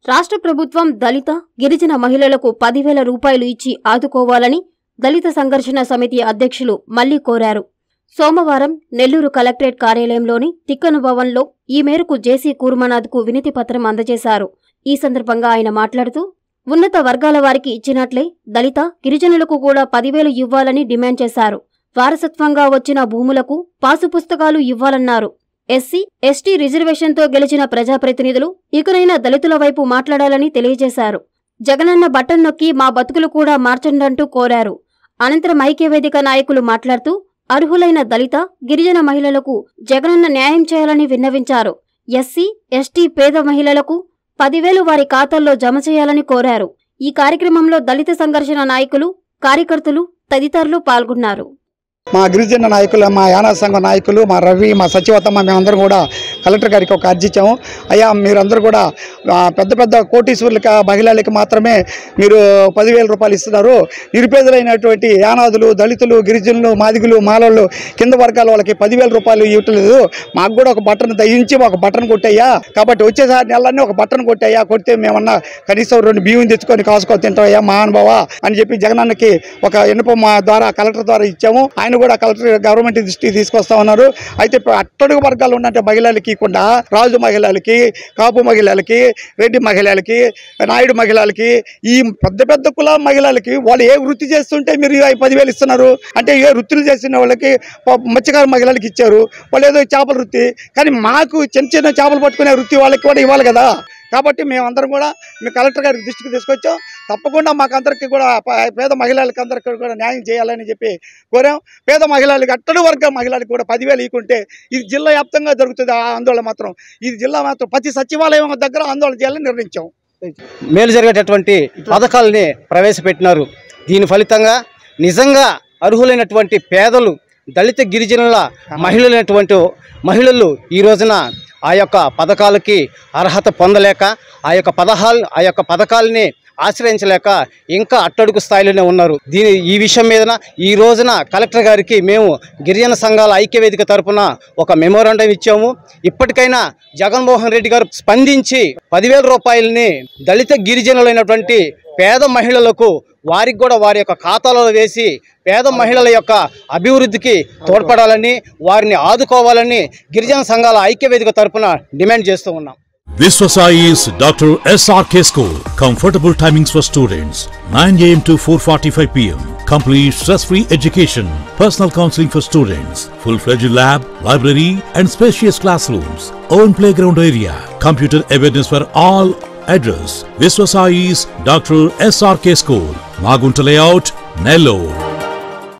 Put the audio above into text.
రాష్ట్ర ప్రభుత్వం దళిత గిరిజన మహిళలకు పదివేల రూపాయలు ఇచ్చి ఆదుకోవాలని దళిత సంఘర్షణ సమితి అధ్యక్షులు మళ్లీ కోరారు సోమవారం నెల్లూరు కలెక్టరేట్ కార్యాలయంలోని తిక్కను భవన్లో ఈ మేరకు జేసీ కూర్మనాథ్కు వినతి పత్రం అందజేశారు ఈ సందర్భంగా ఆయన మాట్లాడుతూ ఉన్నత వర్గాల వారికి ఇచ్చినట్లే దళిత గిరిజనులకు కూడా పదివేలు ఇవ్వాలని డిమాండ్ చేశారు వారసత్వంగా వచ్చిన భూములకు పాసు పుస్తకాలు ఇవ్వాలన్నారు ఎస్సీ ఎస్టీ రిజర్వేషన్తో గెలిచిన ప్రజాప్రతినిధులు ఇకనైనా దళితుల వైపు మాట్లాడాలని తెలియజేశారు జగనన్న బటన్ నొక్కి మా బతుకులు కూడా మార్చండంటూ కోరారు అనంతరం ఐక్యవేదిక నాయకులు మాట్లాడుతూ అర్హులైన దళిత గిరిజన మహిళలకు జగనన్న న్యాయం చేయాలని విన్నవించారు ఎస్సీ ఎస్టీ పేద మహిళలకు పదివేలు వారి ఖాతాల్లో జమ చేయాలని కోరారు ఈ కార్యక్రమంలో దళిత సంఘర్షణ నాయకులు కార్యకర్తలు తదితరులు పాల్గొన్నారు మా గిరిజన నాయకులు మా యానా సంఘం నాయకులు మా రవి మా సచివతమ్మ మేమందరం కూడా కలెక్టర్ గారికి ఒక అర్జీ ఇచ్చాము అయ్యా మీరందరూ కూడా ఆ, పెద్ద పెద్ద కోటీశ్వరులకి మహిళలకి మాత్రమే మీరు పదివేల రూపాయలు ఇస్తున్నారు నిరుపేదలైనటువంటి యానాదులు దళితులు గిరిజనులు మాదిగులు మాలలు కింద వర్గాల వాళ్ళకి పదివేల రూపాయలు ఇవ్వట్లేదు మాకు కూడా ఒక బటన్ దయించి ఒక బటన్ కొట్టయ్యా కాబట్టి వచ్చేసారి నెలన్నీ ఒక బటన్ కొట్టయ్యా కొడితే మేమన్నా కనీసం రెండు బియ్యం తెచ్చుకొని కాసుకొని తింటామయ్యా మా అనుభవ అని చెప్పి జగనన్నకి ఒక ఎన్నుప మా ద్వారా కలెక్టర్ ద్వారా ఇచ్చాము ఆయన కూడా కలెక్టర్ గవర్నమెంట్ దృష్టికి తీసుకొస్తా ఉన్నారు అయితే ఇప్పుడు అట్టడుగు వర్గాలు ఉన్నట్టు మహిళలకి ఇవ్వకుండా రాజు మహిళలకి కాపు మహిళలకి రెడ్డి మహిళలకి నాయుడు మహిళలకి ఈ పెద్ద పెద్ద కుల మహిళలకి వాళ్ళు ఏ వృత్తి చేస్తుంటే మీరు ఈ పదివేలు ఇస్తున్నారు అంటే ఏ వృత్తులు చేసిన వాళ్ళకి ప- మత్స్యకార మహిళలకి ఇచ్చారు వాళ్ళు ఏదో చేపల వృత్తి కానీ మాకు చిన్న చిన్న చేపలు పట్టుకునే వృత్తి వాళ్ళకి కూడా ఇవ్వాలి కదా కాబట్టి మేమందరం కూడా మీ కలెక్టర్ గారి దృష్టికి తీసుకొచ్చాం తప్పకుండా మాకందరికీ కూడా ప- పేద మహిళలకి అందరికీ కూడా న్యాయం చేయాలని చెప్పి కోరాం పేద మహిళలకి అట్టడు వర్గ మహిళలకు కూడా పదివేలు ఇవ్వకుంటే ఇది జిల్లా వ్యాప్తంగా జరుగుతుంది ఆ ఆందోళన మాత్రం ఇది జిల్లా మాత్రం ప్రతి సచివాలయం దగ్గర ఆందోళన చేయాలని నిర్ణయించాం మేలు జరిగేటటువంటి పథకాలని ప్రవేశపెట్టినారు దీని ఫలితంగా నిజంగా అర్హులైనటువంటి పేదలు దళిత గిరిజనుల మహిళలైనటువంటి మహిళలు ఈ రోజున ఆ యొక్క పథకాలకి అర్హత పొందలేక ఆ యొక్క పదహాలు ఆ యొక్క పథకాలని ఆశ్రయించలేక ఇంకా అట్టడుగు స్థాయిలోనే ఉన్నారు దీని ఈ విషయం మీదన ఈ రోజున కలెక్టర్ గారికి మేము గిరిజన సంఘాల ఐక్యవేదిక తరపున ఒక మెమోరాండం ఇచ్చాము ఇప్పటికైనా జగన్మోహన్ రెడ్డి గారు స్పందించి పదివేల రూపాయలని దళిత గిరిజనులైనటువంటి పేద మహిళలకు వారికి కూడా వారి యొక్క ఖాతాలో వేసి పేద మహిళల యొక్క అభివృద్ధికి తోడ్పడాలని వారిని ఆదుకోవాలని గిరిజన సంఘాల ఐక్యవేదిక తరపున డిమాండ్ చేస్తూ ఉన్నాం Viswasai's Dr. SRK School. Comfortable timings for students 9 am to 4:45 pm. Complete stress-free education, personal counseling for students, full-fledged lab, library, and spacious classrooms. Own playground area, computer awareness for all. Address: Viswasai's Dr. SRK School, Magunta Layout, Nellore.